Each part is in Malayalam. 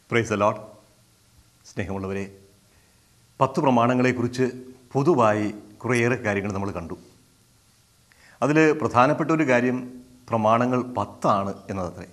പ്രൈസ് അലോട്ട് സ്നേഹമുള്ളവരെ പത്ത് പ്രമാണങ്ങളെക്കുറിച്ച് പൊതുവായി കുറേയേറെ കാര്യങ്ങൾ നമ്മൾ കണ്ടു അതിൽ പ്രധാനപ്പെട്ട ഒരു കാര്യം പ്രമാണങ്ങൾ പത്താണ് എന്നതത്രേ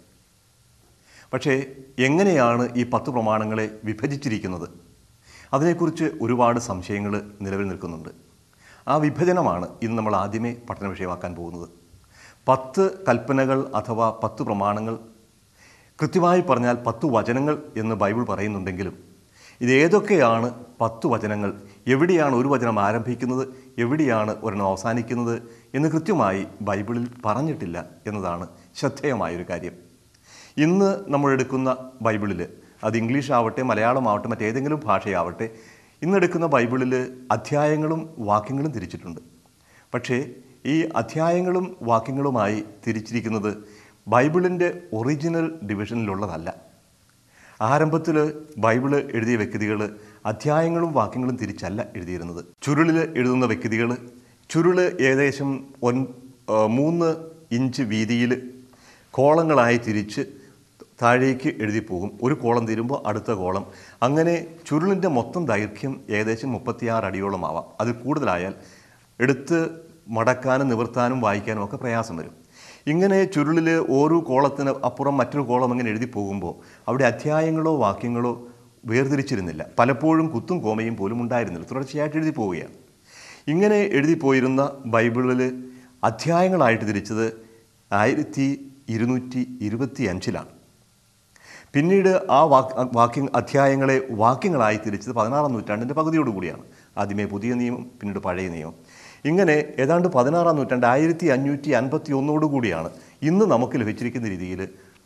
പക്ഷേ എങ്ങനെയാണ് ഈ പത്ത് പ്രമാണങ്ങളെ വിഭജിച്ചിരിക്കുന്നത് അതിനെക്കുറിച്ച് ഒരുപാട് സംശയങ്ങൾ നിലവിൽ നിൽക്കുന്നുണ്ട് ആ വിഭജനമാണ് ഇന്ന് നമ്മൾ ആദ്യമേ പഠന വിഷയമാക്കാൻ പോകുന്നത് പത്ത് കൽപ്പനകൾ അഥവാ പത്ത് പ്രമാണങ്ങൾ കൃത്യമായി പറഞ്ഞാൽ പത്ത് വചനങ്ങൾ എന്ന് ബൈബിൾ പറയുന്നുണ്ടെങ്കിലും ഇതേതൊക്കെയാണ് പത്ത് വചനങ്ങൾ എവിടെയാണ് ഒരു വചനം ആരംഭിക്കുന്നത് എവിടെയാണ് ഒരെണ്ണം അവസാനിക്കുന്നത് എന്ന് കൃത്യമായി ബൈബിളിൽ പറഞ്ഞിട്ടില്ല എന്നതാണ് ശ്രദ്ധേയമായൊരു കാര്യം ഇന്ന് നമ്മൾ എടുക്കുന്ന ബൈബിളിൽ അത് ഇംഗ്ലീഷ് ആവട്ടെ മലയാളമാവട്ടെ മറ്റേതെങ്കിലും ഭാഷയാവട്ടെ ഇന്നെടുക്കുന്ന ബൈബിളിൽ അധ്യായങ്ങളും വാക്യങ്ങളും തിരിച്ചിട്ടുണ്ട് പക്ഷേ ഈ അധ്യായങ്ങളും വാക്യങ്ങളുമായി തിരിച്ചിരിക്കുന്നത് ബൈബിളിൻ്റെ ഒറിജിനൽ ഡിവിഷനിലുള്ളതല്ല ആരംഭത്തിൽ ബൈബിള് എഴുതിയ വ്യക്തികൾ അധ്യായങ്ങളും വാക്യങ്ങളും തിരിച്ചല്ല എഴുതിയിരുന്നത് ചുരുളിൽ എഴുതുന്ന വ്യക്തികൾ ചുരുള് ഏകദേശം ഒൻ ആ, മൂന്ന് ഇഞ്ച് വീതിയിൽ കോളങ്ങളായി തിരിച്ച് താഴേക്ക് എഴുതി പോകും ഒരു കോളം തീരുമ്പോൾ അടുത്ത കോളം അങ്ങനെ ചുരുളിൻ്റെ മൊത്തം ദൈർഘ്യം ഏകദേശം മുപ്പത്തിയാറ് അടിയോളം ആവാം അതിൽ കൂടുതലായാൽ എടുത്ത് മടക്കാനും നിവർത്താനും വായിക്കാനും ഒക്കെ പ്രയാസം വരും ഇങ്ങനെ ചുരുളിൽ ഓരോ കോളത്തിന് അപ്പുറം മറ്റൊരു കോളം ഇങ്ങനെ എഴുതി പോകുമ്പോൾ അവിടെ അധ്യായങ്ങളോ വാക്യങ്ങളോ വേർതിരിച്ചിരുന്നില്ല പലപ്പോഴും കുത്തും കോമയും പോലും ഉണ്ടായിരുന്നില്ല തുടർച്ചയായിട്ട് എഴുതി പോവുകയാണ് ഇങ്ങനെ എഴുതി പോയിരുന്ന ബൈബിളിൽ അധ്യായങ്ങളായിട്ട് തിരിച്ചത് ആയിരത്തി ഇരുന്നൂറ്റി ഇരുപത്തി അഞ്ചിലാണ് പിന്നീട് ആ വാക്ക് വാക്യ അധ്യായങ്ങളെ വാക്യങ്ങളായി തിരിച്ചത് പതിനാറാം നൂറ്റാണ്ടിൻ്റെ പകുതിയോടുകൂടിയാണ് ആദ്യമേ പുതിയ നിയമം പിന്നീട് പഴയ നിയമം ഇങ്ങനെ ഏതാണ്ട് പതിനാറാം നൂറ്റാണ്ട് ആയിരത്തി അഞ്ഞൂറ്റി അൻപത്തി ഒന്നോടുകൂടിയാണ് ഇന്ന് നമുക്ക് ലഭിച്ചിരിക്കുന്ന രീതിയിൽ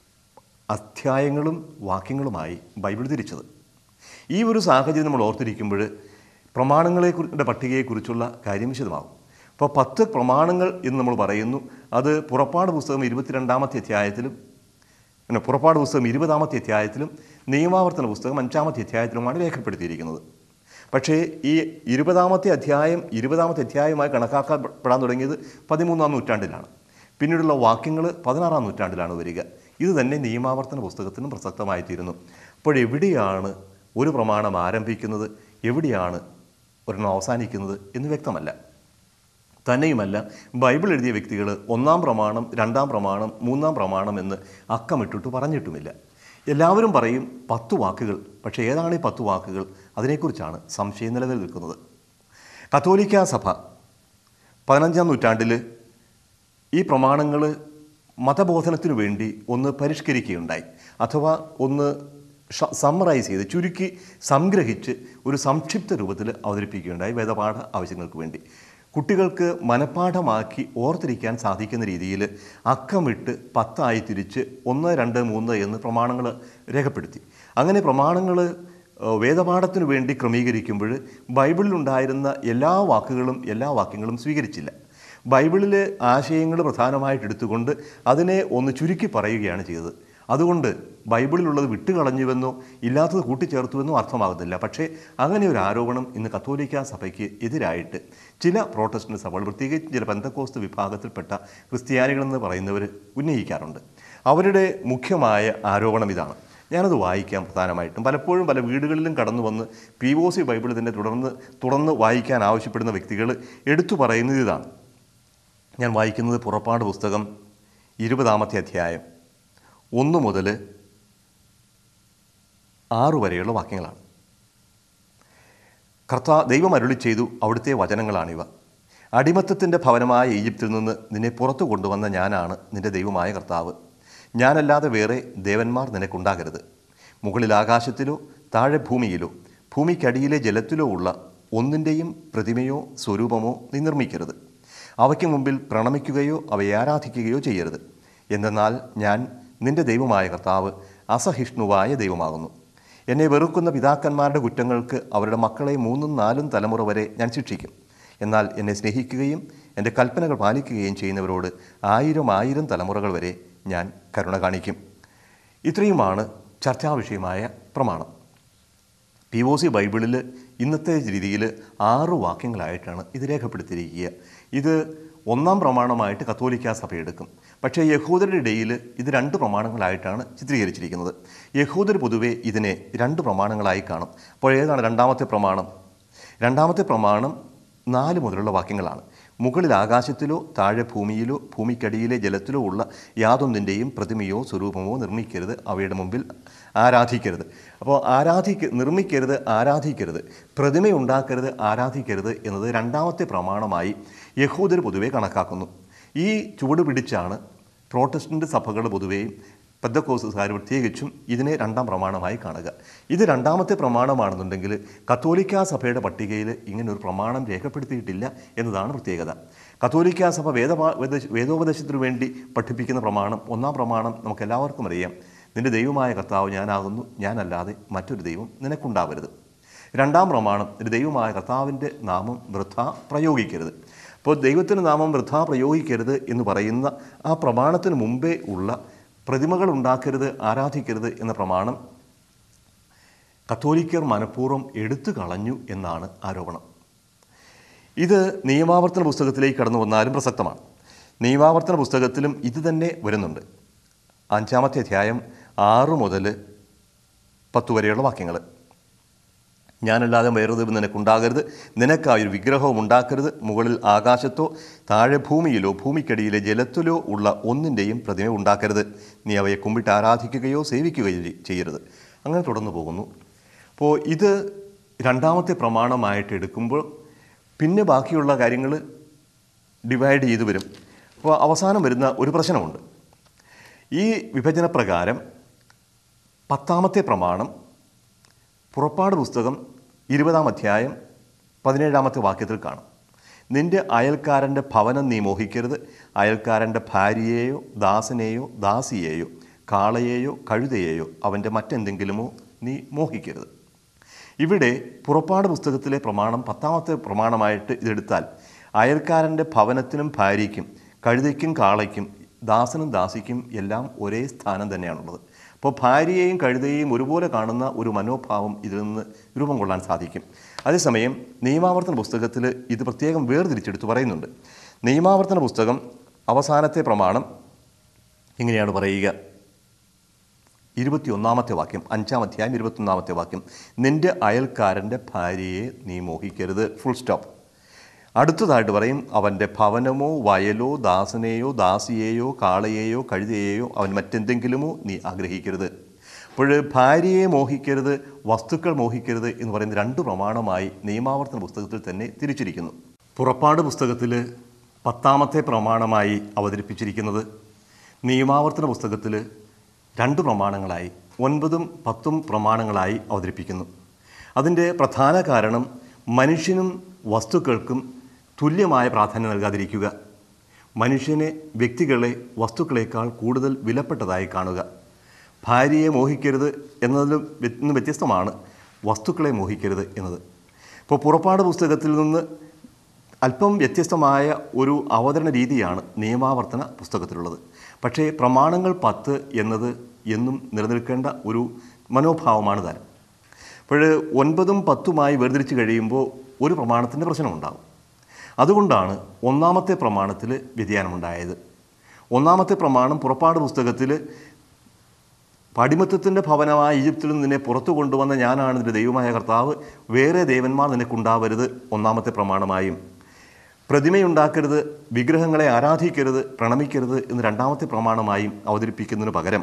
അധ്യായങ്ങളും വാക്യങ്ങളുമായി ബൈബിൾ തിരിച്ചത് ഈ ഒരു സാഹചര്യം നമ്മൾ ഓർത്തിരിക്കുമ്പോൾ പ്രമാണങ്ങളെ കുറിച്ചുള്ള പട്ടികയെക്കുറിച്ചുള്ള കാര്യം വിശദമാകും അപ്പോൾ പത്ത് പ്രമാണങ്ങൾ എന്ന് നമ്മൾ പറയുന്നു അത് പുറപ്പാട് പുസ്തകം ഇരുപത്തിരണ്ടാമത്തെ അധ്യായത്തിലും പിന്നെ പുറപ്പാട് പുസ്തകം ഇരുപതാമത്തെ അധ്യായത്തിലും നിയമാവർത്തന പുസ്തകം അഞ്ചാമത്തെ അധ്യായത്തിലുമാണ് രേഖപ്പെടുത്തിയിരിക്കുന്നത് പക്ഷേ ഈ ഇരുപതാമത്തെ അധ്യായം ഇരുപതാമത്തെ അധ്യായമായി കണക്കാക്കപ്പെടാൻ തുടങ്ങിയത് പതിമൂന്നാം നൂറ്റാണ്ടിലാണ് പിന്നീടുള്ള വാക്യങ്ങൾ പതിനാറാം നൂറ്റാണ്ടിലാണ് വരിക ഇത് തന്നെ നിയമാവർത്തന പുസ്തകത്തിനും പ്രസക്തമായിത്തീരുന്നു അപ്പോഴെവിടെയാണ് ഒരു പ്രമാണം ആരംഭിക്കുന്നത് എവിടെയാണ് ഒരെണ്ണം അവസാനിക്കുന്നത് എന്ന് വ്യക്തമല്ല തന്നെയുമല്ല ബൈബിൾ എഴുതിയ വ്യക്തികൾ ഒന്നാം പ്രമാണം രണ്ടാം പ്രമാണം മൂന്നാം പ്രമാണം എന്ന് അക്കമിട്ടിട്ട് പറഞ്ഞിട്ടുമില്ല എല്ലാവരും പറയും പത്ത് വാക്കുകൾ പക്ഷേ ഏതാണ് ഈ പത്ത് വാക്കുകൾ അതിനെക്കുറിച്ചാണ് സംശയം നിലവിൽ നിൽക്കുന്നത് കത്തോലിക്ക സഭ പതിനഞ്ചാം നൂറ്റാണ്ടിൽ ഈ പ്രമാണങ്ങൾ മതബോധനത്തിനു വേണ്ടി ഒന്ന് പരിഷ്കരിക്കുകയുണ്ടായി അഥവാ ഒന്ന് സമ്മറൈസ് ചെയ്ത് ചുരുക്കി സംഗ്രഹിച്ച് ഒരു സംക്ഷിപ്ത രൂപത്തിൽ അവതരിപ്പിക്കുകയുണ്ടായി വേദപാഠ ആവശ്യങ്ങൾക്ക് വേണ്ടി കുട്ടികൾക്ക് മനഃപ്പാഠമാക്കി ഓർത്തിരിക്കാൻ സാധിക്കുന്ന രീതിയിൽ അക്കമിട്ട് പത്തായി തിരിച്ച് ഒന്ന് രണ്ട് മൂന്ന് എന്ന് പ്രമാണങ്ങൾ രേഖപ്പെടുത്തി അങ്ങനെ പ്രമാണങ്ങൾ ഏഹ്, വേദപാഠത്തിനു വേണ്ടി ക്രമീകരിക്കുമ്പോൾ ബൈബിളിലുണ്ടായിരുന്ന എല്ലാ വാക്കുകളും എല്ലാ വാക്യങ്ങളും സ്വീകരിച്ചില്ല ബൈബിളിലെ ആശയങ്ങൾ പ്രധാനമായിട്ട് എടുത്തുകൊണ്ട് അതിനെ ഒന്ന് ചുരുക്കി പറയുകയാണ് ചെയ്തത് അതുകൊണ്ട് ബൈബിളിലുള്ളത് വിട്ടുകളഞ്ഞുവെന്നോ ഇല്ലാത്തത് കൂട്ടിച്ചേർത്തുവെന്നോ അർത്ഥമാകുന്നില്ല പക്ഷേ അങ്ങനെ ഒരു ആരോപണം ഇന്ന് കത്തോലിക്ക സഭയ്ക്ക് എതിരായിട്ട് ചില പ്രോട്ടസ്റ്റന്റ് സഭകൾ പ്രത്യേകിച്ച് ചില ബന്ധക്കോസ്ത് വിഭാഗത്തിൽപ്പെട്ട ക്രിസ്ത്യാനികളെന്ന് പറയുന്നവർ ഉന്നയിക്കാറുണ്ട് അവരുടെ മുഖ്യമായ ആരോപണം ഇതാണ് ഞാനത് വായിക്കാം പ്രധാനമായിട്ടും പലപ്പോഴും പല വീടുകളിലും കടന്നു വന്ന് പി ഒ സി ബൈബിൾ തന്നെ തുടർന്ന് തുടർന്ന് വായിക്കാൻ ആവശ്യപ്പെടുന്ന വ്യക്തികൾ എടുത്തു പറയുന്നത് ഇതാണ് ഞാൻ വായിക്കുന്നത് പുറപ്പാട് പുസ്തകം ഇരുപതാമത്തെ അധ്യായം ഒന്ന് മുതൽ ആറ് വരെയുള്ള വാക്യങ്ങളാണ് കർത്താ ദൈവം അരുളി ചെയ്തു അവിടുത്തെ വചനങ്ങളാണിവ അടിമത്തത്തിൻ്റെ ഭവനമായ ഈജിപ്തിൽ നിന്ന് നിന്നെ പുറത്തു കൊണ്ടുവന്ന ഞാനാണ് നിന്റെ ദൈവമായ കർത്താവ് ഞാനല്ലാതെ വേറെ ദേവന്മാർ നിനക്കുണ്ടാകരുത് മുകളിൽ ആകാശത്തിലോ താഴെ ഭൂമിയിലോ ഭൂമിക്കടിയിലെ ജലത്തിലോ ഉള്ള ഒന്നിൻ്റെയും പ്രതിമയോ സ്വരൂപമോ നീ നിർമ്മിക്കരുത് അവയ്ക്ക് മുമ്പിൽ പ്രണമിക്കുകയോ അവയെ ആരാധിക്കുകയോ ചെയ്യരുത് എന്തെന്നാൽ ഞാൻ നിന്റെ ദൈവമായ കർത്താവ് അസഹിഷ്ണുവായ ദൈവമാകുന്നു എന്നെ വെറുക്കുന്ന പിതാക്കന്മാരുടെ കുറ്റങ്ങൾക്ക് അവരുടെ മക്കളെ മൂന്നും നാലും തലമുറ വരെ ഞാൻ ശിക്ഷിക്കും എന്നാൽ എന്നെ സ്നേഹിക്കുകയും എൻ്റെ കൽപ്പനകൾ പാലിക്കുകയും ചെയ്യുന്നവരോട് ആയിരം ആയിരം തലമുറകൾ വരെ ഞാൻ കരുണ കാണിക്കും ഇത്രയുമാണ് ചർച്ചാ വിഷയമായ പ്രമാണം പി ഒ സി ബൈബിളിൽ ഇന്നത്തെ രീതിയിൽ ആറ് വാക്യങ്ങളായിട്ടാണ് ഇത് രേഖപ്പെടുത്തിയിരിക്കുക ഇത് ഒന്നാം പ്രമാണമായിട്ട് കത്തോലിക്ക സഭ എടുക്കും പക്ഷേ യഹൂദരുടെ ഇടയിൽ ഇത് രണ്ട് പ്രമാണങ്ങളായിട്ടാണ് ചിത്രീകരിച്ചിരിക്കുന്നത് യഹൂദർ പൊതുവെ ഇതിനെ രണ്ട് പ്രമാണങ്ങളായി കാണും അപ്പോൾ ഏതാണ് രണ്ടാമത്തെ പ്രമാണം രണ്ടാമത്തെ പ്രമാണം നാല് മുതലുള്ള വാക്യങ്ങളാണ് മുകളിൽ ആകാശത്തിലോ താഴെ ഭൂമിയിലോ ഭൂമിക്കടിയിലെ ജലത്തിലോ ഉള്ള യാതൊന്നിൻ്റെയും പ്രതിമയോ സ്വരൂപമോ നിർമ്മിക്കരുത് അവയുടെ മുമ്പിൽ ആരാധിക്കരുത് അപ്പോൾ ആരാധിക്ക നിർമ്മിക്കരുത് ആരാധിക്കരുത് പ്രതിമയുണ്ടാക്കരുത് ആരാധിക്കരുത് എന്നത് രണ്ടാമത്തെ പ്രമാണമായി യഹൂദർ പൊതുവെ കണക്കാക്കുന്നു ഈ ചുവട് പിടിച്ചാണ് പ്രോട്ടസ്റ്റൻ്റ് സഭകൾ പൊതുവെയും പെద్దക്കോസുകാർ പ്രത്യേകിച്ചും ഇതിനെ രണ്ടാം പ്രമാണമായി കാണുക ഇത് രണ്ടാമത്തെ പ്രമാണമാണെന്നുണ്ടെങ്കിൽ കത്തോലിക്ക സഭയുടെ പട്ടികയിൽ ഇങ്ങനെ ഒരു പ്രമാണം രേഖപ്പെടുത്തിയിട്ടില്ല എന്നതാണ് പ്രത്യേകത കത്തോലിക്ക സഭ വേദ വേദോപദേശത്തിനു വേണ്ടി പഠിപ്പിക്കുന്ന പ്രമാണം ഒന്നാം പ്രമാണം നമുക്ക് എല്ലാവർക്കും അറിയാം നിന്റെ ദൈവമായ കർത്താവ് ഞാനാകുന്നു ഞാനല്ലാതെ മറ്റൊരു ദൈവം നിനക്കുണ്ടാവരുത് രണ്ടാം പ്രമാണം നിന്റെ ദൈവമായ കർത്താവിൻ്റെ നാമം വൃഥ പ്രയോഗിക്കരുത് അപ്പോൾ ദൈവത്തിൻ്റെ നാമം വൃഥ പ്രയോഗിക്കരുത് എന്ന് പറയുന്ന ആ പ്രമാണത്തിന് മുമ്പേ ഉള്ള പ്രതിമകൾ ഉണ്ടാക്കരുത് ആരാധിക്കരുത് എന്ന പ്രമാണം കത്തോലിക്കർ മനഃപൂർവ്വം എടുത്തു കളഞ്ഞു എന്നാണ് ആരോപണം ഇത് നിയമാവർത്തന പുസ്തകത്തിലേക്ക് കടന്നു വന്നാലും പ്രസക്തമാണ് നിയമാവർത്തന പുസ്തകത്തിലും ഇത് തന്നെ വരുന്നുണ്ട് അഞ്ചാമത്തെ അധ്യായം ആറ് മുതൽ പത്ത് വരെയുള്ള വാക്യങ്ങൾ ഞാനല്ലാതെ വേറെ ദൈവം നിനക്കുണ്ടാകരുത് നിനക്കായി ഒരു വിഗ്രഹവും ഉണ്ടാക്കരുത് മുകളിൽ ആകാശത്തോ താഴെ ഭൂമിയിലോ ഭൂമിക്കടിയിലെ ജലത്തിലോ ഉള്ള ഒന്നിൻ്റെയും പ്രതിമ ഉണ്ടാക്കരുത് നീ അവയെ കുമ്പിട്ട് ആരാധിക്കുകയോ സേവിക്കുകയോ ചെയ്- ചെയ്യരുത് അങ്ങനെ തുടർന്നു പോകുന്നു അപ്പോൾ ഇത് രണ്ടാമത്തെ പ്രമാണമായിട്ട് എടുക്കുമ്പോൾ പിന്നെ ബാക്കിയുള്ള കാര്യങ്ങൾ ഡിവൈഡ് ചെയ്തു വരും അപ്പോൾ അവസാനം വരുന്ന ഒരു പ്രശ്നമുണ്ട് ഈ വിഭജന പ്രകാരം പത്താമത്തെ പ്രമാണം പുറപ്പാട് പുസ്തകം ഇരുപതാം അധ്യായം പതിനേഴാമത്തെ വാക്യത്തിൽ കാണും നിന്റെ അയൽക്കാരൻ്റെ ഭവനം നീ മോഹിക്കരുത് അയൽക്കാരൻ്റെ ഭാര്യയെയോ ദാസനെയോ ദാസിയെയോ കാളയെയോ കഴുതയെയോ അവൻ്റെ മറ്റെന്തെങ്കിലുമോ നീ മോഹിക്കരുത് ഇവിടെ പുറപ്പാട് പുസ്തകത്തിലെ പ്രമാണം പത്താമത്തെ പ്രമാണമായിട്ട് ഇതെടുത്താൽ അയൽക്കാരൻ്റെ ഭവനത്തിനും ഭാര്യയ്ക്കും കഴുതയ്ക്കും കാളയ്ക്കും ദാസനും ദാസിക്കും എല്ലാം ഒരേ സ്ഥാനം തന്നെയാണുള്ളത് അപ്പോൾ ഭാര്യയെയും കഴുതയെയും ഒരുപോലെ കാണുന്ന ഒരു മനോഭാവം ഇതിൽ നിന്ന് രൂപം കൊള്ളാൻ സാധിക്കും അതേസമയം നിയമാവർത്തന പുസ്തകത്തിൽ ഇത് പ്രത്യേകം വേർതിരിച്ചെടുത്ത് പറയുന്നുണ്ട് നിയമാവർത്തന പുസ്തകം അവസാനത്തെ പ്രമാണം ഇങ്ങനെയാണ് പറയുക ഇരുപത്തിയൊന്നാമത്തെ വാക്യം അഞ്ചാം അധ്യായം ഇരുപത്തൊന്നാമത്തെ വാക്യം നിന്റെ അയൽക്കാരൻ്റെ ഭാര്യയെ നീ മോഹിക്കരുത് ഫുൾ സ്റ്റോപ്പ് അടുത്തതായിട്ട് പറയും അവൻ്റെ ഭവനമോ വയലോ ദാസനെയോ ദാസിയെയോ കാളയെയോ കഴുതയെയോ അവൻ മറ്റെന്തെങ്കിലുമോ നീ ആഗ്രഹിക്കരുത് അപ്പോൾ ഭാര്യയെ മോഹിക്കരുത് വസ്തുക്കൾ മോഹിക്കരുത് എന്ന് പറയുന്ന രണ്ട് പ്രമാണമായി നിയമാവർത്തന പുസ്തകത്തിൽ തന്നെ തിരിച്ചിരിക്കുന്നു പുറപ്പാട് പുസ്തകത്തിൽ പത്താമത്തെ പ്രമാണമായി അവതരിപ്പിച്ചിരിക്കുന്നത് നിയമാവർത്തന പുസ്തകത്തിൽ രണ്ട് പ്രമാണങ്ങളായി ഒൻപതും പത്തും പ്രമാണങ്ങളായി അവതരിപ്പിക്കുന്നു അതിൻ്റെ പ്രധാന കാരണം മനുഷ്യനും വസ്തുക്കൾക്കും തുല്യമായ പ്രാധാന്യം നൽകാതിരിക്കുക മനുഷ്യനെ വ്യക്തികളെ വസ്തുക്കളേക്കാൾ കൂടുതൽ വിലപ്പെട്ടതായി കാണുക ഭാര്യയെ മോഹിക്കരുത് എന്നതിലും വ്യ- നിന്ന് വ്യത്യസ്തമാണ് വസ്തുക്കളെ മോഹിക്കരുത് എന്നത് ഇപ്പോൾ പുറപ്പാട് പുസ്തകത്തിൽ നിന്ന് അല്പം വ്യത്യസ്തമായ ഒരു അവതരണ രീതിയാണ് നിയമാവർത്തന പുസ്തകത്തിലുള്ളത് പക്ഷേ പ്രമാണങ്ങൾ പത്ത് എന്നത് എന്നും നിലനിൽക്കേണ്ട ഒരു മനോഭാവമാണ് താൻ അപ്പോൾ ഒൻപതും പത്തുമായി വേർതിരിച്ച് കഴിയുമ്പോൾ ഒരു പ്രമാണത്തിൻ്റെ പ്രശ്നമുണ്ടാകും അതുകൊണ്ടാണ് ഒന്നാമത്തെ പ്രമാണത്തിൽ വ്യതിയാനമുണ്ടായത് ഒന്നാമത്തെ പ്രമാണം പുറപ്പാട് പുസ്തകത്തിൽ പടിമത്തത്തിൻ്റെ ഭവനമായ ഈജിപ്തിൽ നിന്ന് നിന്നെ പുറത്തു കൊണ്ടുവന്ന ഞാനാണ് നിന്റെ ദൈവമായ കർത്താവ് വേറെ ദേവന്മാർ നിനക്കുണ്ടാവരുത് ഒന്നാമത്തെ പ്രമാണമായും പ്രതിമയുണ്ടാക്കരുത് വിഗ്രഹങ്ങളെ ആരാധിക്കരുത് പ്രണമിക്കരുത് എന്ന് രണ്ടാമത്തെ പ്രമാണമായും അവതരിപ്പിക്കുന്നതിന് പകരം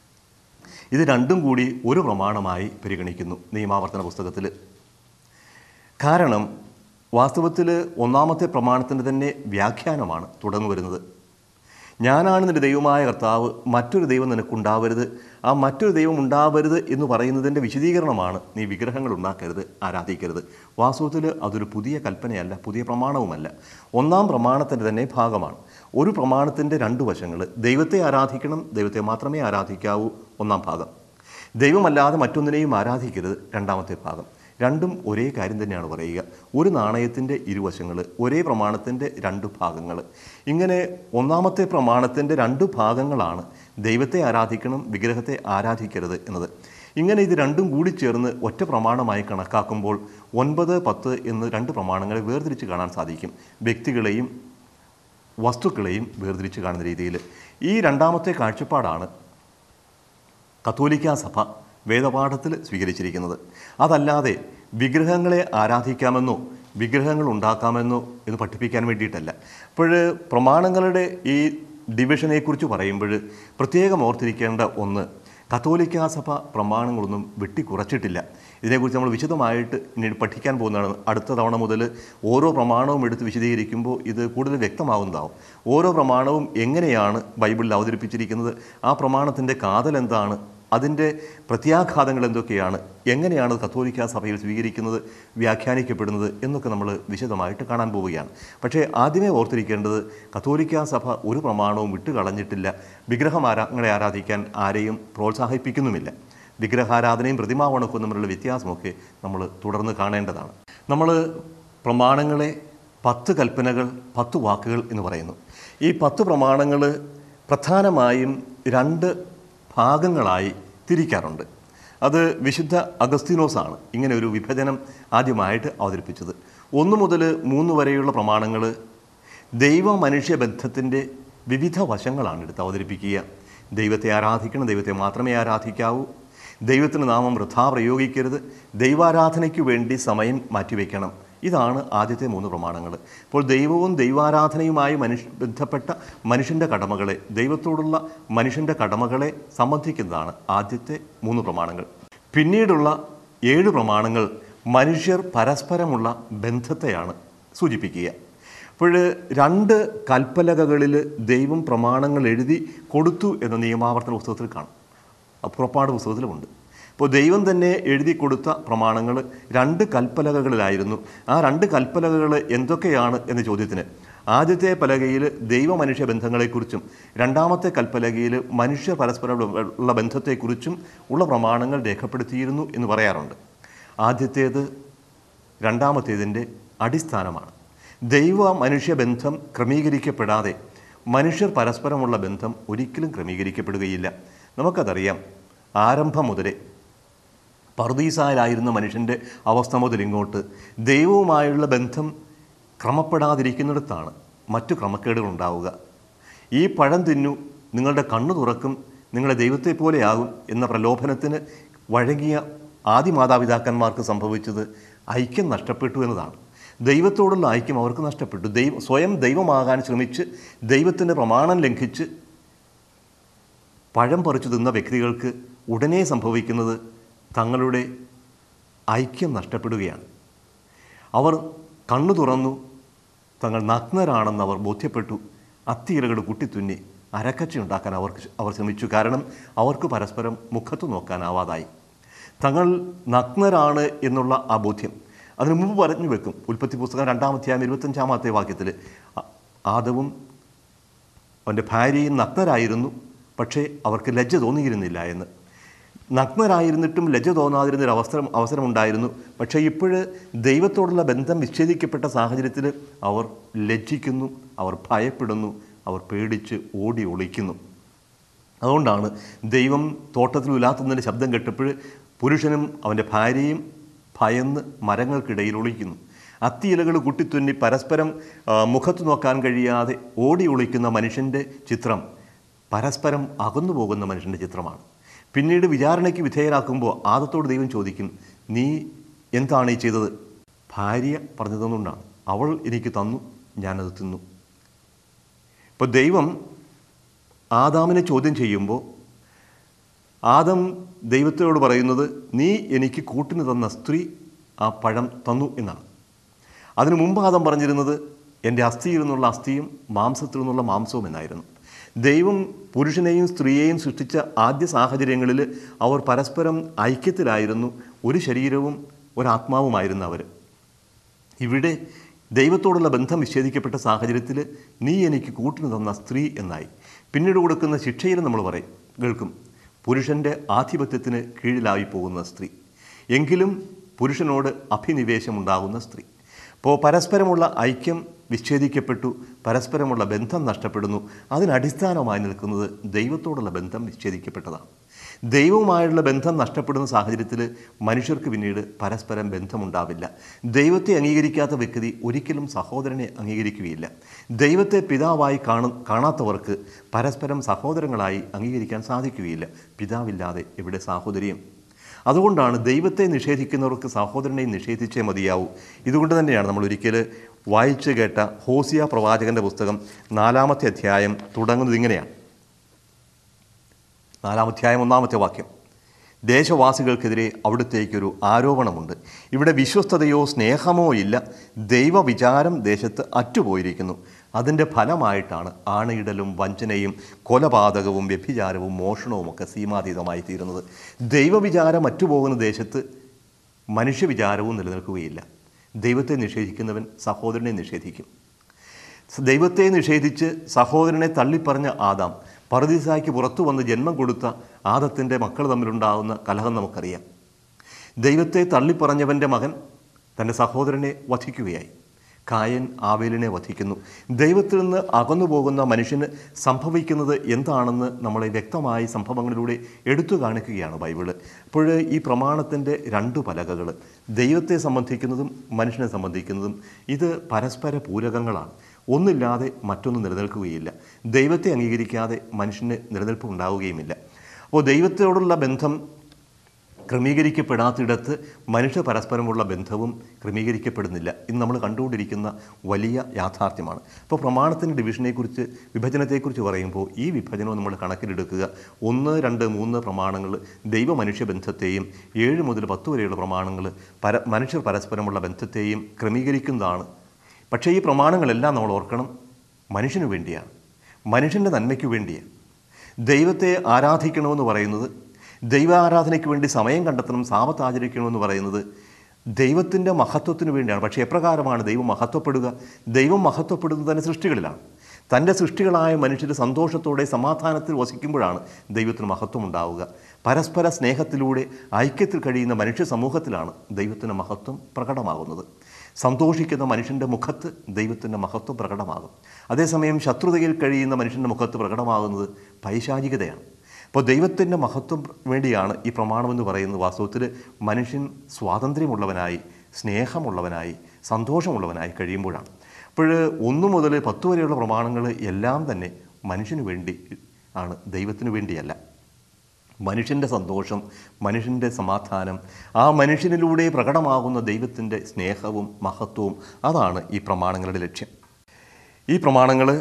ഇത് രണ്ടും കൂടി ഒരു പ്രമാണമായി പരിഗണിക്കുന്നു നിയമാവർത്തന പുസ്തകത്തിൽ കാരണം വാസ്തവത്തിൽ ഒന്നാമത്തെ പ്രമാണത്തിൻ്റെ തന്നെ വ്യാഖ്യാനമാണ് തുടർന്നു വരുന്നത് ഞാനാണ് നിന്റെ ദൈവമായ കർത്താവ് മറ്റൊരു ദൈവം നിനക്കുണ്ടാവരുത് ആ മറ്റൊരു ദൈവം ഉണ്ടാവരുത് എന്ന് പറയുന്നതിൻ്റെ വിശദീകരണമാണ് നീ വിഗ്രഹങ്ങൾ ഉണ്ടാക്കരുത് ആരാധിക്കരുത് വാസ്തവത്തിൽ അതൊരു പുതിയ കൽപ്പനയല്ല പുതിയ പ്രമാണവുമല്ല ഒന്നാം പ്രമാണത്തിൻ്റെ തന്നെ ഭാഗമാണ് ഒരു പ്രമാണത്തിൻ്റെ രണ്ട് വശങ്ങൾ ദൈവത്തെ ആരാധിക്കണം ദൈവത്തെ മാത്രമേ ആരാധിക്കാവൂ ഒന്നാം ഭാഗം ദൈവമല്ലാതെ മറ്റൊന്നിനെയും ആരാധിക്കരുത് രണ്ടാമത്തെ ഭാഗം രണ്ടും ഒരേ കാര്യം തന്നെയാണ് പറയുക ഒരു നാണയത്തിൻ്റെ ഇരുവശങ്ങൾ ഒരേ പ്രമാണത്തിൻ്റെ രണ്ട് ഭാഗങ്ങൾ ഇങ്ങനെ ഒന്നാമത്തെ പ്രമാണത്തിൻ്റെ രണ്ട് ഭാഗങ്ങളാണ് ദൈവത്തെ ആരാധിക്കണം വിഗ്രഹത്തെ ആരാധിക്കരുത് എന്നത് ഇങ്ങനെ ഇത് രണ്ടും കൂടി ചേർന്ന് ഒറ്റ പ്രമാണമായി കണക്കാക്കുമ്പോൾ ഒൻപത് പത്ത് എന്ന് രണ്ട് പ്രമാണങ്ങളെ വേർതിരിച്ച് കാണാൻ സാധിക്കും വ്യക്തികളെയും വസ്തുക്കളെയും വേർതിരിച്ച് കാണുന്ന രീതിയിൽ ഈ രണ്ടാമത്തെ കാഴ്ചപ്പാടാണ് കത്തോലിക്ക സഭ വേദപാഠത്തിൽ സ്വീകരിച്ചിരിക്കുന്നത് അതല്ലാതെ വിഗ്രഹങ്ങളെ ആരാധിക്കാമെന്നോ വിഗ്രഹങ്ങൾ ഉണ്ടാക്കാമെന്നോ എന്ന് പഠിപ്പിക്കാൻ വേണ്ടിയിട്ടല്ല അപ്പോൾ പ്രമാണങ്ങളുടെ ഈ ഡിവിഷനെക്കുറിച്ച് പറയുമ്പോൾ പ്രത്യേകം ഓർത്തിരിക്കേണ്ട ഒന്ന് കത്തോലിക്ക സഭ പ്രമാണങ്ങളൊന്നും വെട്ടിക്കുറച്ചിട്ടില്ല ഇതിനെക്കുറിച്ച് നമ്മൾ വിശദമായിട്ട് ഇനി പഠിക്കാൻ പോകുന്നതാണ് അടുത്ത തവണ മുതൽ ഓരോ പ്രമാണവും എടുത്ത് വിശദീകരിക്കുമ്പോൾ ഇത് കൂടുതൽ വ്യക്തമാകുന്നതാവും ഓരോ പ്രമാണവും എങ്ങനെയാണ് ബൈബിളിൽ അവതരിപ്പിച്ചിരിക്കുന്നത് ആ പ്രമാണത്തിൻ്റെ കാതൽ എന്താണ് അതിൻ്റെ പ്രത്യാഘാതങ്ങൾ എന്തൊക്കെയാണ് എങ്ങനെയാണ് കത്തോലിക്ക സഭയിൽ സ്വീകരിക്കുന്നത് വ്യാഖ്യാനിക്കപ്പെടുന്നത് എന്നൊക്കെ നമ്മൾ വിശദമായിട്ട് കാണാൻ പോവുകയാണ് പക്ഷേ ആദ്യമേ ഓർത്തിരിക്കേണ്ടത് കത്തോലിക്ക സഭ ഒരു പ്രമാണവും വിട്ടുകളഞ്ഞിട്ടില്ല വിഗ്രഹമാരാങ്ങളെ ആരാധിക്കാൻ ആരെയും പ്രോത്സാഹിപ്പിക്കുന്നുമില്ല വിഗ്രഹാരാധനയും പ്രതിമാവണക്കവും തമ്മിലുള്ള വ്യത്യാസമൊക്കെ നമ്മൾ തുടർന്ന് കാണേണ്ടതാണ് നമ്മൾ പ്രമാണങ്ങളെ പത്ത് കൽപ്പനകൾ പത്ത് വാക്കുകൾ എന്ന് പറയുന്നു ഈ പത്ത് പ്രമാണങ്ങൾ പ്രധാനമായും രണ്ട് ഭാഗങ്ങളായി തിരിക്കാറുണ്ട് അത് വിശുദ്ധ അഗസ്തീനോസാണ് ഇങ്ങനെ ഒരു വിഭജനം ആദ്യമായിട്ട് അവതരിപ്പിച്ചത് ഒന്ന് മുതൽ മൂന്ന് വരെയുള്ള പ്രമാണങ്ങൾ ദൈവ മനുഷ്യ ബന്ധത്തിൻ്റെ വിവിധ വശങ്ങളാണ് എടുത്ത് അവതരിപ്പിക്കുക ദൈവത്തെ ആരാധിക്കണം ദൈവത്തെ മാത്രമേ ആരാധിക്കാവൂ ദൈവത്തിന് നാമം വൃഥാ പ്രയോഗിക്കരുത് ദൈവാരാധനയ്ക്ക് വേണ്ടി സമയം മാറ്റിവെക്കണം ഇതാണ് ആദ്യത്തെ മൂന്ന് പ്രമാണങ്ങൾ അപ്പോൾ ദൈവവും ദൈവാരാധനയുമായി മനുഷ്യ ബന്ധപ്പെട്ട മനുഷ്യൻ്റെ കടമകളെ ദൈവത്തോടുള്ള മനുഷ്യൻ്റെ കടമകളെ സംബന്ധിക്കുന്നതാണ് ആദ്യത്തെ മൂന്ന് പ്രമാണങ്ങൾ പിന്നീടുള്ള ഏഴ് പ്രമാണങ്ങൾ മനുഷ്യർ പരസ്പരമുള്ള ബന്ധത്തെയാണ് സൂചിപ്പിക്കുക അപ്പോൾ രണ്ട് കൽപ്പലകകളിൽ ദൈവം പ്രമാണങ്ങൾ എഴുതി കൊടുത്തു എന്ന നിയമാവർത്തന പുസ്തകത്തിൽ കാണും ആ പുറപ്പാട് പുസ്തകത്തിലുമുണ്ട് അപ്പോൾ ദൈവം തന്നെ എഴുതി കൊടുത്ത പ്രമാണങ്ങൾ രണ്ട് കൽപ്പലകകളിലായിരുന്നു ആ രണ്ട് കൽപ്പലകകൾ എന്തൊക്കെയാണ് എന്ന ചോദ്യത്തിന് ആദ്യത്തെ പലകയിൽ ദൈവ മനുഷ്യ ബന്ധങ്ങളെക്കുറിച്ചും രണ്ടാമത്തെ കൽപ്പലകയിൽ മനുഷ്യ പരസ്പരം ഉള്ള ബന്ധത്തെക്കുറിച്ചും ഉള്ള പ്രമാണങ്ങൾ രേഖപ്പെടുത്തിയിരുന്നു എന്ന് പറയാറുണ്ട് ആദ്യത്തേത് രണ്ടാമത്തേതിൻ്റെ അടിസ്ഥാനമാണ് ദൈവ മനുഷ്യ ബന്ധം ക്രമീകരിക്കപ്പെടാതെ മനുഷ്യർ പരസ്പരമുള്ള ബന്ധം ഒരിക്കലും ക്രമീകരിക്കപ്പെടുകയില്ല നമുക്കതറിയാം ആരംഭം മുതലേ പർദീസായാലായിരുന്ന മനുഷ്യൻ്റെ അവസ്ഥ മുതൽ ഇങ്ങോട്ട് ദൈവവുമായുള്ള ബന്ധം ക്രമപ്പെടാതിരിക്കുന്നിടത്താണ് മറ്റു ക്രമക്കേടുകൾ ഉണ്ടാവുക ഈ പഴം തിന്നു നിങ്ങളുടെ കണ്ണു തുറക്കും നിങ്ങളെ ദൈവത്തെ പോലെയാകും എന്ന പ്രലോഭനത്തിന് വഴങ്ങിയ ആദ്യ മാതാപിതാക്കന്മാർക്ക് സംഭവിച്ചത് ഐക്യം നഷ്ടപ്പെട്ടു എന്നതാണ് ദൈവത്തോടുള്ള ഐക്യം അവർക്ക് നഷ്ടപ്പെട്ടു ദൈവ സ്വയം ദൈവമാകാൻ ശ്രമിച്ച് ദൈവത്തിൻ്റെ പ്രമാണം ലംഘിച്ച് പഴം പറിച്ചു തിന്ന വ്യക്തികൾക്ക് ഉടനെ സംഭവിക്കുന്നത് തങ്ങളുടെ ഐക്യം നഷ്ടപ്പെടുകയാണ് അവർ കണ്ണു തുറന്നു തങ്ങൾ നഗ്നരാണെന്ന് അവർ ബോധ്യപ്പെട്ടു അത്തിയിലകൾ കുട്ടിത്തുന്നി അരക്കച്ച ഉണ്ടാക്കാൻ അവർക്ക് അവർ ശ്രമിച്ചു കാരണം അവർക്ക് പരസ്പരം മുഖത്ത് നോക്കാനാവാതായി തങ്ങൾ നഗ്നരാണ് എന്നുള്ള ആ ബോധ്യം അതിനു മുമ്പ് പറഞ്ഞു വെക്കും ഉൽപ്പത്തി പുസ്തകം രണ്ടാമധ്യായം ഇരുപത്തഞ്ചാമത്തെ വാക്യത്തിൽ ആ- ആദവും അവൻ്റെ ഭാര്യയും നഗ്നരായിരുന്നു പക്ഷേ അവർക്ക് ലജ്ജ തോന്നിയിരുന്നില്ല എന്ന് നഗ്നരായിരുന്നിട്ടും ലജ്ജ തോന്നാതിരുന്ന ഒരു അവസരം അവസരമുണ്ടായിരുന്നു പക്ഷേ ഇപ്പോഴ് ദൈവത്തോടുള്ള ബന്ധം വിച്ഛേദിക്കപ്പെട്ട സാഹചര്യത്തിൽ അവർ ലജ്ജിക്കുന്നു അവർ ഭയപ്പെടുന്നു അവർ പേടിച്ച് ഓടി ഒളിക്കുന്നു അതുകൊണ്ടാണ് ദൈവം തോട്ടത്തിൽ ഉലാത്തുന്നതിൻ്റെ ശബ്ദം കേട്ടപ്പോൾ പുരുഷനും അവൻ്റെ ഭാര്യയും ഭയന്ന് മരങ്ങൾക്കിടയിൽ ഒളിക്കുന്നു അത്തിയിലകൾ കുട്ടിത്തുന്നി പരസ്പരം ആ, മുഖത്ത് നോക്കാൻ കഴിയാതെ ഓടി ഒളിക്കുന്ന മനുഷ്യൻ്റെ ചിത്രം പരസ്പരം അകന്നു പോകുന്ന മനുഷ്യൻ്റെ ചിത്രമാണ് പിന്നീട് വിചാരണയ്ക്ക് വിധേയരാക്കുമ്പോൾ ആദത്തോട് ദൈവം ചോദിക്കും നീ എന്താണ് ഈ ചെയ്തത് ഭാര്യ പറഞ്ഞു തന്നുകൊണ്ടാണ് അവൾ എനിക്ക് തന്നു ഞാനത് തിന്നു ഇപ്പോൾ ദൈവം ആദാമിനെ ചോദ്യം ചെയ്യുമ്പോൾ ആദം ദൈവത്തോട് പറയുന്നത് നീ എനിക്ക് കൂട്ടിന് തന്ന സ്ത്രീ ആ പഴം തന്നു എന്നാണ് അതിനു മുമ്പ് ആദം പറഞ്ഞിരുന്നത് എൻ്റെ അസ്ഥിയിൽ നിന്നുള്ള അസ്ഥിയും മാംസത്തിൽ നിന്നുള്ള മാംസവും എന്നായിരുന്നു ദൈവം പുരുഷനെയും സ്ത്രീയെയും സൃഷ്ടിച്ച ആദ്യ സാഹചര്യങ്ങളിൽ അവർ പരസ്പരം ഐക്യത്തിലായിരുന്നു ഒരു ശരീരവും ഒരാത്മാവുമായിരുന്നു അവർ ഇവിടെ ദൈവത്തോടുള്ള ബന്ധം വിച്ഛേദിക്കപ്പെട്ട സാഹചര്യത്തിൽ നീ എനിക്ക് കൂട്ടിന് തന്ന സ്ത്രീ എന്നായി പിന്നീട് കൊടുക്കുന്ന ശിക്ഷയിൽ നമ്മൾ പറയും കേൾക്കും പുരുഷൻ്റെ ആധിപത്യത്തിന് കീഴിലായി പോകുന്ന സ്ത്രീ എങ്കിലും പുരുഷനോട് അഭിനിവേശമുണ്ടാകുന്ന സ്ത്രീ അപ്പോൾ പരസ്പരമുള്ള ഐക്യം വിച്ഛേദിക്കപ്പെട്ടു പരസ്പരമുള്ള ബന്ധം നഷ്ടപ്പെടുന്നു അതിനടിസ്ഥാനമായി നിൽക്കുന്നത് ദൈവത്തോടുള്ള ബന്ധം വിച്ഛേദിക്കപ്പെട്ടതാണ് ദൈവവുമായുള്ള ബന്ധം നഷ്ടപ്പെടുന്ന സാഹചര്യത്തിൽ മനുഷ്യർക്ക് പിന്നീട് പരസ്പരം ബന്ധമുണ്ടാവില്ല ദൈവത്തെ അംഗീകരിക്കാത്ത വ്യക്തി ഒരിക്കലും സഹോദരനെ അംഗീകരിക്കുകയില്ല ദൈവത്തെ പിതാവായി കാണു കാണാത്തവർക്ക് പരസ്പരം സഹോദരങ്ങളായി അംഗീകരിക്കാൻ സാധിക്കുകയില്ല പിതാവില്ലാതെ എവിടെ സാഹോദര്യം അതുകൊണ്ടാണ് ദൈവത്തെ നിഷേധിക്കുന്നവർക്ക് സഹോദരനെ നിഷേധിച്ചേ മതിയാവൂ ഇതുകൊണ്ട് തന്നെയാണ് നമ്മൾ ഒരിക്കൽ വായിച്ചു കേട്ട ഹോസിയ പ്രവാചകന്റെ പുസ്തകം നാലാമത്തെ അധ്യായം തുടങ്ങുന്നത് ഇങ്ങനെയാണ് നാലാമധ്യായം ഒന്നാമത്തെ വാക്യം ദേശവാസികൾക്കെതിരെ അവിടുത്തേക്കൊരു ആരോപണമുണ്ട് ഇവിടെ വിശ്വസ്തതയോ സ്നേഹമോ ഇല്ല ദൈവവിചാരം ദേശത്ത് അറ്റുപോയിരിക്കുന്നു അതിൻ്റെ ഫലമായിട്ടാണ് ആണയിടലും വഞ്ചനയും കൊലപാതകവും വ്യഭിചാരവും മോഷണവും ഒക്കെ സീമാതീതമായി തീരുന്നത് ദൈവവിചാരം അറ്റുപോകുന്ന ദേശത്ത് മനുഷ്യവിചാരവും നിലനിൽക്കുകയില്ല ദൈവത്തെ നിഷേധിക്കുന്നവൻ സഹോദരനെ നിഷേധിക്കും ദൈവത്തെ നിഷേധിച്ച് സഹോദരനെ തള്ളിപ്പറഞ്ഞ ആദാം പറുദീസായ്ക്ക് പുറത്തു വന്ന് ജന്മം കൊടുത്ത ആദത്തിൻ്റെ മക്കൾ തമ്മിലുണ്ടാകുന്ന കലഹം നമുക്കറിയാം ദൈവത്തെ തള്ളിപ്പറഞ്ഞവൻ്റെ മകൻ തൻ്റെ സഹോദരനെ വധിക്കുകയായി കായൻ ആവേലിനെ വധിക്കുന്നു ദൈവത്തിൽ നിന്ന് അകന്നു പോകുന്ന മനുഷ്യന് സംഭവിക്കുന്നത് എന്താണെന്ന് നമ്മളെ വ്യക്തമായി സംഭവങ്ങളിലൂടെ എടുത്തു കാണിക്കുകയാണ് ബൈബിള് അപ്പോൾ ഈ പ്രമാണത്തിൻ്റെ രണ്ടു പലകകൾ ദൈവത്തെ സംബന്ധിക്കുന്നതും മനുഷ്യനെ സംബന്ധിക്കുന്നതും ഇത് പരസ്പര പൂരകങ്ങളാണ് ഒന്നില്ലാതെ മറ്റൊന്ന് നിലനിൽക്കുകയില്ല ദൈവത്തെ അംഗീകരിക്കാതെ മനുഷ്യന് നിലനിൽപ്പ് ഉണ്ടാവുകയുമില്ല അപ്പോൾ ദൈവത്തോടുള്ള ബന്ധം ക്രമീകരിക്കപ്പെടാത്തിടത്ത് മനുഷ്യ പരസ്പരമുള്ള ബന്ധവും ക്രമീകരിക്കപ്പെടുന്നില്ല ഇന്ന് നമ്മൾ കണ്ടുകൊണ്ടിരിക്കുന്ന വലിയ യാഥാർത്ഥ്യമാണ് അപ്പോൾ പ്രമാണത്തിൻ്റെ ഡിവിഷനെക്കുറിച്ച് വിഭജനത്തെക്കുറിച്ച് പറയുമ്പോൾ ഈ വിഭജനം നമ്മൾ കണക്കിലെടുക്കുക ഒന്ന് രണ്ട് മൂന്ന് പ്രമാണങ്ങൾ ദൈവ മനുഷ്യ ബന്ധത്തെയും ഏഴ് മുതൽ പത്ത് വരെയുള്ള പ്രമാണങ്ങൾ പര മനുഷ്യർ പരസ്പരമുള്ള ബന്ധത്തെയും ക്രമീകരിക്കുന്നതാണ് പക്ഷേ ഈ പ്രമാണങ്ങളെല്ലാം നമ്മൾ ഓർക്കണം മനുഷ്യന് വേണ്ടിയാണ് മനുഷ്യൻ്റെ നന്മയ്ക്ക് വേണ്ടിയാണ് ദൈവത്തെ ആരാധിക്കണമെന്ന് പറയുന്നത് ദൈവാരാധനയ്ക്ക് വേണ്ടി സമയം കണ്ടെത്തണം സാപത്ത് ആചരിക്കണമെന്ന് പറയുന്നത് ദൈവത്തിൻ്റെ മഹത്വത്തിന് വേണ്ടിയാണ് പക്ഷേ എപ്രകാരമാണ് ദൈവം മഹത്വപ്പെടുക ദൈവം മഹത്വപ്പെടുന്നത് തന്നെ സൃഷ്ടികളിലാണ് തൻ്റെ സൃഷ്ടികളായ മനുഷ്യർ സന്തോഷത്തോടെ സമാധാനത്തിൽ വസിക്കുമ്പോഴാണ് ദൈവത്തിന് മഹത്വം ഉണ്ടാവുക പരസ്പര സ്നേഹത്തിലൂടെ ഐക്യത്തിൽ കഴിയുന്ന മനുഷ്യ സമൂഹത്തിലാണ് ദൈവത്തിൻ്റെ മഹത്വം പ്രകടമാകുന്നത് സന്തോഷിക്കുന്ന മനുഷ്യൻ്റെ മുഖത്ത് ദൈവത്തിൻ്റെ മഹത്വം പ്രകടമാകും അതേസമയം ശത്രുതയിൽ കഴിയുന്ന മനുഷ്യൻ്റെ മുഖത്ത് പ്രകടമാകുന്നത് പൈശാചികതയാണ് അപ്പോൾ ദൈവത്തിൻ്റെ മഹത്വം വേണ്ടിയാണ് ഈ പ്രമാണമെന്ന് പറയുന്നത് വാസ്തവത്തിൽ മനുഷ്യൻ സ്വാതന്ത്ര്യമുള്ളവനായി സ്നേഹമുള്ളവനായി സന്തോഷമുള്ളവനായി കഴിയുമ്പോഴാണ് അപ്പോൾ ഒന്നു മുതൽ പത്ത് വരെയുള്ള പ്രമാണങ്ങൾ എല്ലാം തന്നെ മനുഷ്യന് വേണ്ടി ആണ് ദൈവത്തിന് വേണ്ടിയല്ല മനുഷ്യൻ്റെ സന്തോഷം മനുഷ്യൻ്റെ സമാധാനം ആ മനുഷ്യനിലൂടെ പ്രകടമാകുന്ന ദൈവത്തിൻ്റെ സ്നേഹവും മഹത്വവും അതാണ് ഈ പ്രമാണങ്ങളുടെ ലക്ഷ്യം ഈ പ്രമാണങ്ങൾ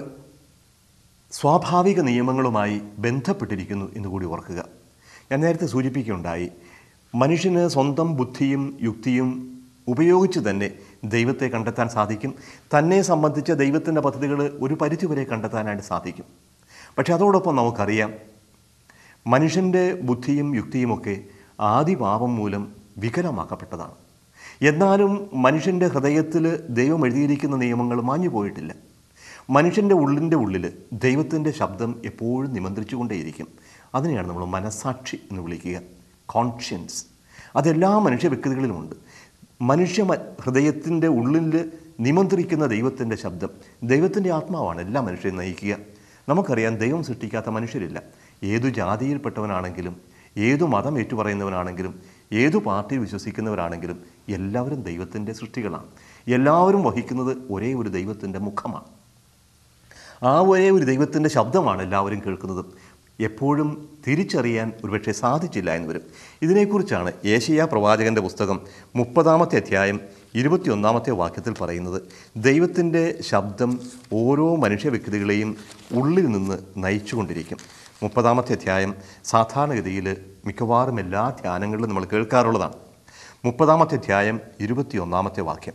സ്വാഭാവിക നിയമങ്ങളുമായി ബന്ധപ്പെട്ടിരിക്കുന്നു എന്ന് കൂടി ഓർക്കുക ഞാൻ നേരത്തെ സൂചിപ്പിക്കുകയുണ്ടായി മനുഷ്യന് സ്വന്തം ബുദ്ധിയും യുക്തിയും ഉപയോഗിച്ച് തന്നെ ദൈവത്തെ കണ്ടെത്താൻ സാധിക്കും തന്നെ സംബന്ധിച്ച ദൈവത്തിൻ്റെ പദ്ധതികൾ ഒരു പരിധിവരെ കണ്ടെത്താനായിട്ട് സാധിക്കും പക്ഷെ അതോടൊപ്പം നമുക്കറിയാം മനുഷ്യൻ്റെ ബുദ്ധിയും യുക്തിയുമൊക്കെ ആദിപാപം മൂലം വികലമാക്കപ്പെട്ടതാണ് എന്നാലും മനുഷ്യൻ്റെ ഹൃദയത്തിൽ ദൈവം എഴുതിയിരിക്കുന്ന നിയമങ്ങൾ മാഞ്ഞു പോയിട്ടില്ല മനുഷ്യൻ്റെ ഉള്ളിൻ്റെ ഉള്ളിൽ ദൈവത്തിൻ്റെ ശബ്ദം എപ്പോഴും നിമന്ത്രിച്ചുകൊണ്ടേയിരിക്കും അതിനെയാണ് നമ്മൾ മനസാക്ഷി എന്ന് വിളിക്കുക കോൺഷ്യൻസ് അതെല്ലാ മനുഷ്യ വ്യക്തികളിലുമുണ്ട് മനുഷ്യ മ- ഹൃദയത്തിൻ്റെ ഉള്ളിൽ നിമന്ത്രിക്കുന്ന ദൈവത്തിൻ്റെ ശബ്ദം ദൈവത്തിൻ്റെ ആത്മാവാണ് എല്ലാ മനുഷ്യരെയും നയിക്കുക നമുക്കറിയാം ദൈവം സൃഷ്ടിക്കാത്ത മനുഷ്യരില്ല ഏതു ജാതിയിൽപ്പെട്ടവനാണെങ്കിലും ഏതു മതം ഏറ്റുപറയുന്നവനാണെങ്കിലും ഏതു പാർട്ടിയിൽ വിശ്വസിക്കുന്നവരാണെങ്കിലും എല്ലാവരും ദൈവത്തിൻ്റെ സൃഷ്ടികളാണ് എല്ലാവരും വഹിക്കുന്നത് ഒരേ ഒരു ദൈവത്തിൻ്റെ മുഖമാണ് ആ ഒരേ ഒരു ദൈവത്തിൻ്റെ ശബ്ദമാണ് എല്ലാവരും കേൾക്കുന്നത് എപ്പോഴും തിരിച്ചറിയാൻ ഒരുപക്ഷെ സാധിച്ചില്ല എന്ന് വരും ഇതിനെക്കുറിച്ചാണ് ഏഷ്യ പ്രവാചകൻ്റെ പുസ്തകം മുപ്പതാമത്തെ അധ്യായം ഇരുപത്തിയൊന്നാമത്തെ വാക്യത്തിൽ പറയുന്നത് ദൈവത്തിൻ്റെ ശബ്ദം ഓരോ മനുഷ്യ വ്യക്തികളെയും ഉള്ളിൽ നിന്ന് നയിച്ചുകൊണ്ടിരിക്കും മുപ്പതാമത്തെ അധ്യായം സാധാരണഗതിയിൽ മിക്കവാറും എല്ലാ ധ്യാനങ്ങളിലും നമ്മൾ കേൾക്കാറുള്ളതാണ് മുപ്പതാമത്തെ അധ്യായം ഇരുപത്തിയൊന്നാമത്തെ വാക്യം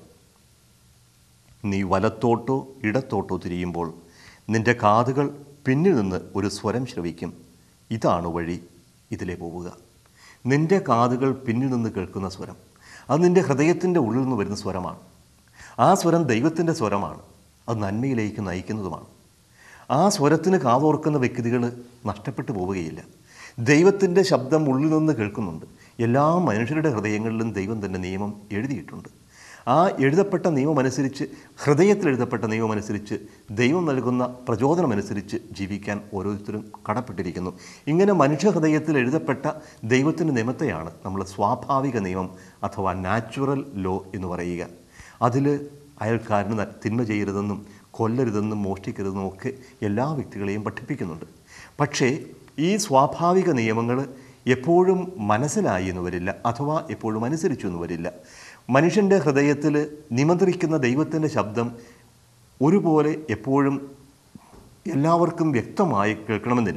നീ വലത്തോട്ടോ ഇടത്തോട്ടോ തിരിയുമ്പോൾ നിന്റെ കാതുകൾ പിന്നിൽ നിന്ന് ഒരു സ്വരം ശ്രവിക്കും ഇതാണ് വഴി ഇതിലെ പോവുക നിന്റെ കാതുകൾ പിന്നിൽ നിന്ന് കേൾക്കുന്ന സ്വരം അത് നിന്റെ ഹൃദയത്തിൻ്റെ ഉള്ളിൽ നിന്ന് വരുന്ന സ്വരമാണ് ആ സ്വരം ദൈവത്തിൻ്റെ സ്വരമാണ് അത് നന്മയിലേക്ക് നയിക്കുന്നതുമാണ് ആ സ്വരത്തിന് കാതോർക്കുന്ന വ്യക്തികൾ നഷ്ടപ്പെട്ടു പോവുകയില്ല ദൈവത്തിൻ്റെ ശബ്ദം ഉള്ളിൽ നിന്ന് കേൾക്കുന്നുണ്ട് എല്ലാ മനുഷ്യരുടെ ഹൃദയങ്ങളിലും ദൈവം തൻ്റെ നിയമം എഴുതിയിട്ടുണ്ട് ആ എഴുതപ്പെട്ട നിയമമനുസരിച്ച് ഹൃദയത്തിൽ എഴുതപ്പെട്ട നിയമമനുസരിച്ച് ദൈവം നൽകുന്ന പ്രചോദനമനുസരിച്ച് ജീവിക്കാൻ ഓരോരുത്തരും കടപ്പെട്ടിരിക്കുന്നു ഇങ്ങനെ മനുഷ്യഹൃദയത്തിൽ എഴുതപ്പെട്ട ദൈവത്തിൻ്റെ നിയമത്തെയാണ് നമ്മൾ സ്വാഭാവിക നിയമം അഥവാ നാച്ചുറൽ ലോ എന്ന് പറയുക അതിൽ അയൽക്കാരന് ന- തിന്മ ചെയ്യരുതെന്നും കൊല്ലരുതെന്നും മോഷ്ടിക്കരുതെന്നും ഒക്കെ എല്ലാ വ്യക്തികളെയും പഠിപ്പിക്കുന്നുണ്ട് പക്ഷേ ഈ സ്വാഭാവിക നിയമങ്ങൾ എപ്പോഴും മനസ്സിലായി എന്ന് വരില്ല അഥവാ എപ്പോഴും അനുസരിച്ചു എന്ന് വരില്ല മനുഷ്യൻ്റെ ഹൃദയത്തിൽ നിമന്ത്രിക്കുന്ന ദൈവത്തിൻ്റെ ശബ്ദം ഒരുപോലെ എപ്പോഴും എല്ലാവർക്കും വ്യക്തമായി കേൾക്കണമെന്നില്ല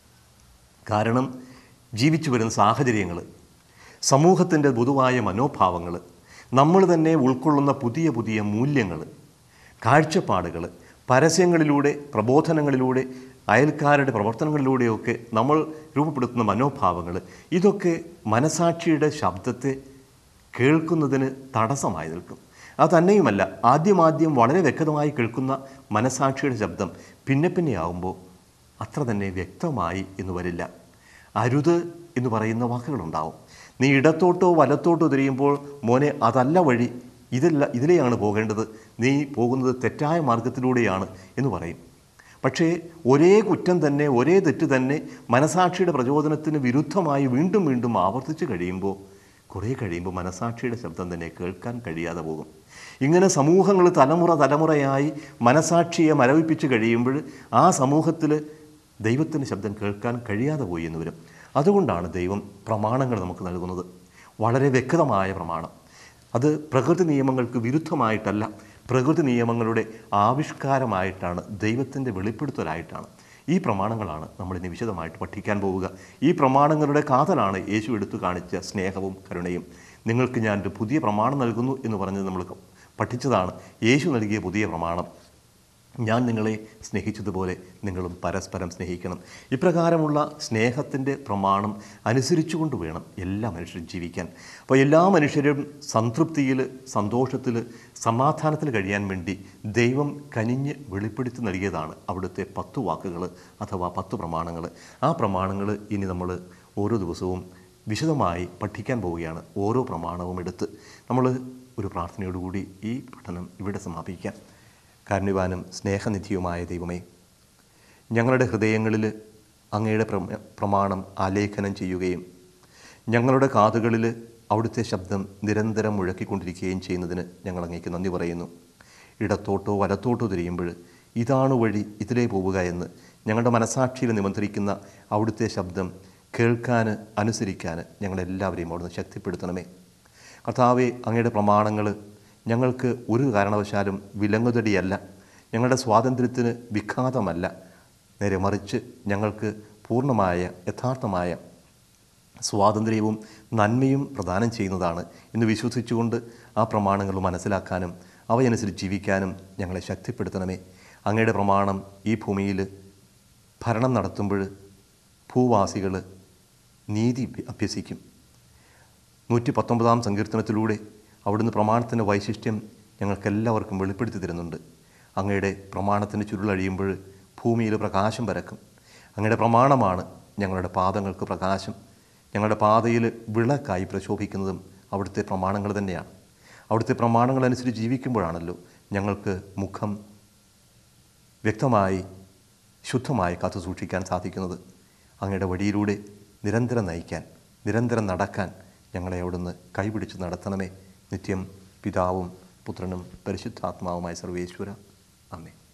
കാരണം ജീവിച്ചു വരുന്ന സാഹചര്യങ്ങൾ സമൂഹത്തിൻ്റെ പൊതുവായ മനോഭാവങ്ങൾ നമ്മൾ തന്നെ ഉൾക്കൊള്ളുന്ന പുതിയ പുതിയ മൂല്യങ്ങൾ കാഴ്ചപ്പാടുകൾ പരസ്യങ്ങളിലൂടെ പ്രബോധനങ്ങളിലൂടെ അയൽക്കാരുടെ പ്രവർത്തനങ്ങളിലൂടെയൊക്കെ നമ്മൾ രൂപപ്പെടുത്തുന്ന മനോഭാവങ്ങൾ ഇതൊക്കെ മനസാക്ഷിയുടെ ശബ്ദത്തെ കേൾക്കുന്നതിന് തടസ്സമായി നിൽക്കും അത് തന്നെയുമല്ല ആദ്യമാദ്യം വളരെ വ്യക്തമായി കേൾക്കുന്ന മനസാക്ഷിയുടെ ശബ്ദം പിന്നെ പിന്നെ ആകുമ്പോൾ അത്ര തന്നെ വ്യക്തമായി എന്ന് വരില്ല അരുത് എന്ന് പറയുന്ന വാക്കുകളുണ്ടാവും നീ ഇടത്തോട്ടോ വലത്തോട്ടോ തിരിയുമ്പോൾ മോനെ അതല്ല വഴി ഇതല്ല ഇതിലെയാണ് പോകേണ്ടത് നീ പോകുന്നത് തെറ്റായ മാർഗത്തിലൂടെയാണ് എന്ന് പറയും പക്ഷേ ഒരേ കുറ്റം തന്നെ ഒരേ തെറ്റ് തന്നെ മനസാക്ഷിയുടെ പ്രചോദനത്തിന് വിരുദ്ധമായി വീണ്ടും വീണ്ടും ആവർത്തിച്ച് കഴിയുമ്പോൾ കുറേ കഴിയുമ്പോൾ മനസാക്ഷിയുടെ ശബ്ദം തന്നെ കേൾക്കാൻ കഴിയാതെ പോകും ഇങ്ങനെ സമൂഹങ്ങൾ തലമുറ തലമുറയായി മനസാക്ഷിയെ മരവിപ്പിച്ച് കഴിയുമ്പോൾ ആ സമൂഹത്തിൽ ദൈവത്തിൻ്റെ ശബ്ദം കേൾക്കാൻ കഴിയാതെ പോയി എന്ന് വരും അതുകൊണ്ടാണ് ദൈവം പ്രമാണങ്ങൾ നമുക്ക് നൽകുന്നത് വളരെ വ്യക്തമായ പ്രമാണം അത് പ്രകൃതി നിയമങ്ങൾക്ക് വിരുദ്ധമായിട്ടല്ല പ്രകൃതി നിയമങ്ങളുടെ ആവിഷ്കാരമായിട്ടാണ് ദൈവത്തിൻ്റെ വെളിപ്പെടുത്തലായിട്ടാണ് ഈ പ്രമാണങ്ങളാണ് നമ്മൾ ഇനി വിശദമായിട്ട് പഠിക്കാൻ പോവുക ഈ പ്രമാണങ്ങളുടെ കാതലാണ് യേശു എടുത്തു കാണിച്ച സ്നേഹവും കരുണയും നിങ്ങൾക്ക് ഞാൻ ഒരു പുതിയ പ്രമാണം നൽകുന്നു എന്ന് പറഞ്ഞ് നമ്മൾ പഠിച്ചതാണ് യേശു നൽകിയ പുതിയ പ്രമാണം ഞാൻ നിങ്ങളെ സ്നേഹിച്ചതുപോലെ നിങ്ങളും പരസ്പരം സ്നേഹിക്കണം ഇപ്രകാരമുള്ള സ്നേഹത്തിൻ്റെ പ്രമാണം അനുസരിച്ചുകൊണ്ട് വേണം എല്ലാ മനുഷ്യരും ജീവിക്കാൻ അപ്പോൾ എല്ലാ മനുഷ്യരും സംതൃപ്തിയിൽ സന്തോഷത്തിൽ സമാധാനത്തിൽ കഴിയാൻ വേണ്ടി ദൈവം കനിഞ്ഞ് വെളിപ്പെടുത്തി നൽകിയതാണ് അവിടുത്തെ പത്ത് വാക്കുകൾ അഥവാ പത്ത് പ്രമാണങ്ങൾ ആ പ്രമാണങ്ങൾ ഇനി നമ്മൾ ഓരോ ദിവസവും വിശദമായി പഠിക്കാൻ പോവുകയാണ് ഓരോ പ്രമാണവും എടുത്ത് നമ്മൾ ഒരു പ്രാർത്ഥനയോടുകൂടി ഈ പഠനം ഇവിടെ സമാപിക്കാം കാരുണ്യവാനും സ്നേഹനിധിയുമായ ദൈവമേ ഞങ്ങളുടെ ഹൃദയങ്ങളിൽ അങ്ങയുടെ പ്രമ- പ്രമാണം ആലേഖനം ചെയ്യുകയും ഞങ്ങളുടെ കാതുകളിൽ അവിടുത്തെ ശബ്ദം നിരന്തരം മുഴക്കിക്കൊണ്ടിരിക്കുകയും ചെയ്യുന്നതിന് ഞങ്ങൾ അങ്ങേക്ക് നന്ദി പറയുന്നു ഇടത്തോട്ടോ വലത്തോട്ടോ തിരിയുമ്പോൾ ഇതാണ് വഴി ഇതിലേ പോവുക എന്ന് ഞങ്ങളുടെ മനസാക്ഷിയിൽ നിമന്ത്രിക്കുന്ന അവിടുത്തെ ശബ്ദം കേൾക്കാൻ അനുസരിക്കാൻ ഞങ്ങളെല്ലാവരെയും അവിടുന്ന് ശക്തിപ്പെടുത്തണമേ കർത്താവെ അങ്ങയുടെ പ്രമാണങ്ങൾ ഞങ്ങൾക്ക് ഒരു കാരണവശാലും വിലങ്ങുതടിയല്ല ഞങ്ങളുടെ സ്വാതന്ത്ര്യത്തിന് വിഘാതമല്ല നേരെ മറിച്ച് ഞങ്ങൾക്ക് പൂർണ്ണമായ യഥാർത്ഥമായ സ്വാതന്ത്ര്യവും നന്മയും പ്രദാനം ചെയ്യുന്നതാണ് എന്ന് വിശ്വസിച്ചുകൊണ്ട് ആ പ്രമാണങ്ങൾ മനസ്സിലാക്കാനും അവയനുസരിച്ച് ജീവിക്കാനും ഞങ്ങളെ ശക്തിപ്പെടുത്തണമേ അങ്ങയുടെ പ്രമാണം ഈ ഭൂമിയിൽ ഭരണം നടത്തുമ്പോൾ ഭൂവാസികൾ നീതി അഭ്യസിക്കും നൂറ്റി പത്തൊമ്പതാം സങ്കീർത്തനത്തിലൂടെ അവിടുന്ന് പ്രമാണത്തിൻ്റെ വൈശിഷ്ട്യം ഞങ്ങൾക്കെല്ലാവർക്കും വെളിപ്പെടുത്തി തരുന്നുണ്ട് അങ്ങയുടെ പ്രമാണത്തിൻ്റെ ചുരുളഴിയുമ്പോൾ ഭൂമിയിൽ പ്രകാശം പരക്കും അങ്ങയുടെ പ്രമാണമാണ് ഞങ്ങളുടെ പാദങ്ങൾക്ക് പ്രകാശം ഞങ്ങളുടെ പാതയിൽ വിളക്കായി പ്രശോഭിക്കുന്നതും അവിടുത്തെ പ്രമാണങ്ങൾ തന്നെയാണ് അവിടുത്തെ പ്രമാണങ്ങളനുസരിച്ച് ജീവിക്കുമ്പോഴാണല്ലോ ഞങ്ങൾക്ക് മുഖം വ്യക്തമായി ശുദ്ധമായി കാത്തു സൂക്ഷിക്കാൻ സാധിക്കുന്നത് അങ്ങയുടെ വഴിയിലൂടെ നിരന്തരം നയിക്കാൻ നിരന്തരം നടക്കാൻ ഞങ്ങളെ അവിടുന്ന് കൈപിടിച്ച് നടത്തണമേ നിത്യം പിതാവും പുത്രനും പരിശുദ്ധാത്മാവുമായ സർവേശ്വര അമ്മേ